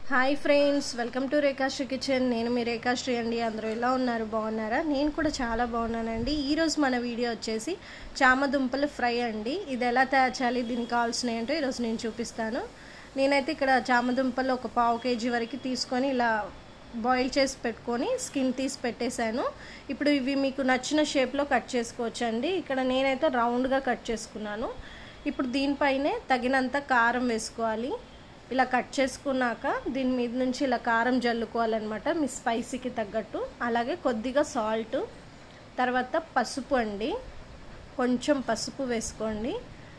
hi friends welcome to Rekhasri kitchen నేను మీ రేఖాశ్రీ అండి అందరూ ఎలా ఉన్నారు బాగున్నారా నేను కూడా చాలా బాగున్నానండి ఈరోజు మన వీడియో వచ్చేసి చామదుంపల ఫ్రై అండి ఇది ఎలా తయారు చేయాలి దీనికి కావాల్సిన ఏంటో ఈరోజు నేను చూపిస్తాను నేనైతే ఇక్కడ చామదుంపలు ఒక పావు కేజీ వరకు తీసుకొని ఇలా బాయిల్ చేసి పెట్టుకొని స్కిన్ తీసి పెట్టేశాను ఇప్పుడు ఇవి మీకు నచ్చిన షేప్లో కట్ చేసుకోవచ్చు అండి ఇక్కడ నేనైతే రౌండ్గా కట్ చేసుకున్నాను ఇప్పుడు దీనిపైనే తగినంత కారం వేసుకోవాలి ఇలా కట్ చేసుకున్నాక దీని మీద నుంచి ఇలా కారం జల్లుకోవాలన్నమాట మీ స్పైసీకి తగ్గట్టు అలాగే కొద్దిగా సాల్ట్ తర్వాత పసుపు అండి కొంచెం పసుపు వేసుకోండి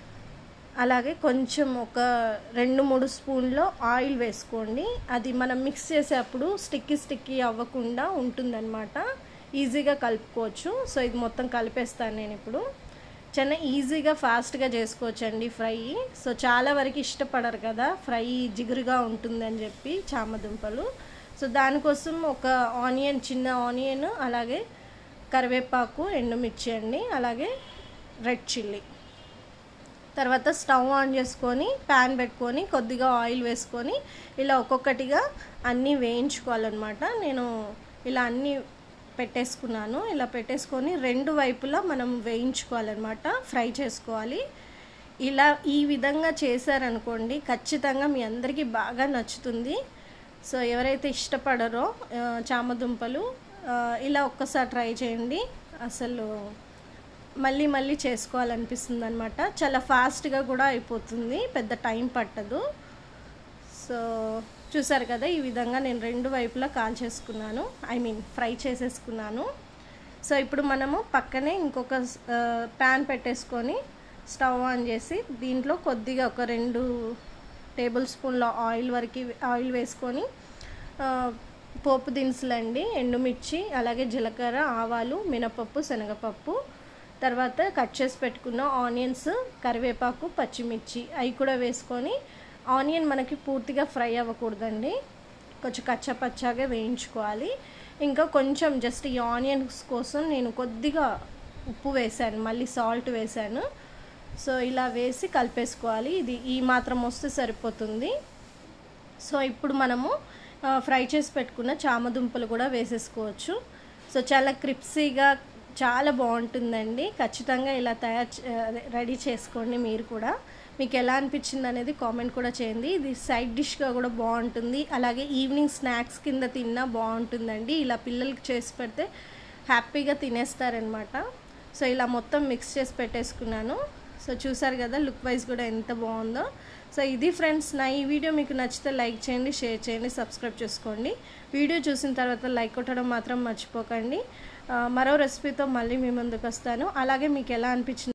అలాగే కొంచెం ఒక రెండు మూడు స్పూన్లో ఆయిల్ వేసుకోండి అది మనం మిక్స్ చేసేటప్పుడు స్టిక్కీ స్టిక్కీ అవ్వకుండా ఉంటుందన్నమాట ఈజీగా కలుపుకోవచ్చు సో ఇది మొత్తం కలిపేస్తాను నేను ఇప్పుడు చాలా ఈజీగా ఫాస్ట్గా చేసుకోవచ్చు అండి ఫ్రై సో చాలా వరకు ఇష్టపడరు కదా ఫ్రై జిగురుగా ఉంటుందని చెప్పి చామదుంపలు సో దానికోసం ఒక ఆనియన్ చిన్న ఆనియన్ అలాగే కరివేపాకు ఎండుమిర్చి అండి అలాగే రెడ్ చిల్లీ తర్వాత స్టవ్ ఆన్ చేసుకొని ప్యాన్ పెట్టుకొని కొద్దిగా ఆయిల్ వేసుకొని ఇలా ఒక్కొక్కటిగా అన్నీ వేయించుకోవాలన్నమాట నేను ఇలా అన్నీ పెట్టేసుకున్నాను ఇలా పెట్టేసుకొని రెండు వైపులా మనం వేయించుకోవాలన్నమాట ఫ్రై చేసుకోవాలి ఇలా ఈ విధంగా చేశారనుకోండి ఖచ్చితంగా మీ అందరికీ బాగా నచ్చుతుంది సో ఎవరైతే ఇష్టపడరో చామదుంపలు ఇలా ఒక్కసారి ట్రై చేయండి అసలు మళ్ళీ మళ్ళీ చేసుకోవాలనిపిస్తుంది అనమాట చాలా ఫాస్ట్గా కూడా అయిపోతుంది పెద్ద టైం పట్టదు సో చూసారు కదా ఈ విధంగా నేను రెండు వైపులా కాల్ చేసుకున్నాను ఐ మీన్ ఫ్రై చేసేసుకున్నాను సో ఇప్పుడు మనము పక్కనే ఇంకొక ప్యాన్ పెట్టేసుకొని స్టవ్ ఆన్ చేసి దీంట్లో కొద్దిగా ఒక రెండు టేబుల్ స్పూన్ల ఆయిల్ వరకు ఆయిల్ వేసుకొని పోపు దినుసులండి ఎండుమిర్చి అలాగే జీలకర్ర ఆవాలు మినపప్పు శనగపప్పు తర్వాత కట్ చేసి పెట్టుకున్న ఆనియన్స్ కరివేపాకు పచ్చిమిర్చి అవి కూడా వేసుకొని ఆనియన్ మనకి పూర్తిగా ఫ్రై అవ్వకూడదండి కొంచెం కచ్చపచ్చాగా వేయించుకోవాలి ఇంకా కొంచెం జస్ట్ ఈ ఆనియన్స్ కోసం నేను కొద్దిగా ఉప్పు వేసాను మళ్ళీ సాల్ట్ వేసాను సో ఇలా వేసి కలిపేసుకోవాలి ఇది ఈ మాత్రం వస్తే సరిపోతుంది సో ఇప్పుడు మనము ఫ్రై చేసి పెట్టుకున్న చామదుంపలు కూడా వేసేసుకోవచ్చు సో చాలా క్రిప్సీగా చాలా బాగుంటుందండి ఖచ్చితంగా ఇలా తయారు రెడీ చేసుకోండి మీరు కూడా మీకు ఎలా అనిపించింది అనేది కామెంట్ కూడా చేయండి ఇది సైడ్ డిష్గా కూడా బాగుంటుంది అలాగే ఈవినింగ్ స్నాక్స్ కింద తిన్నా బాగుంటుందండి ఇలా పిల్లలకి చేసి పెడితే హ్యాపీగా తినేస్తారనమాట సో ఇలా మొత్తం మిక్స్ చేసి పెట్టేసుకున్నాను సో చూసారు కదా లుక్ వైజ్ కూడా ఎంత బాగుందో సో ఇది ఫ్రెండ్స్ నా ఈ వీడియో మీకు నచ్చితే లైక్ చేయండి షేర్ చేయండి సబ్స్క్రైబ్ చేసుకోండి వీడియో చూసిన తర్వాత లైక్ కొట్టడం మాత్రం మర్చిపోకండి మరో రెసిపీతో మళ్ళీ మీ ముందుకు వస్తాను అలాగే మీకు ఎలా అనిపించింది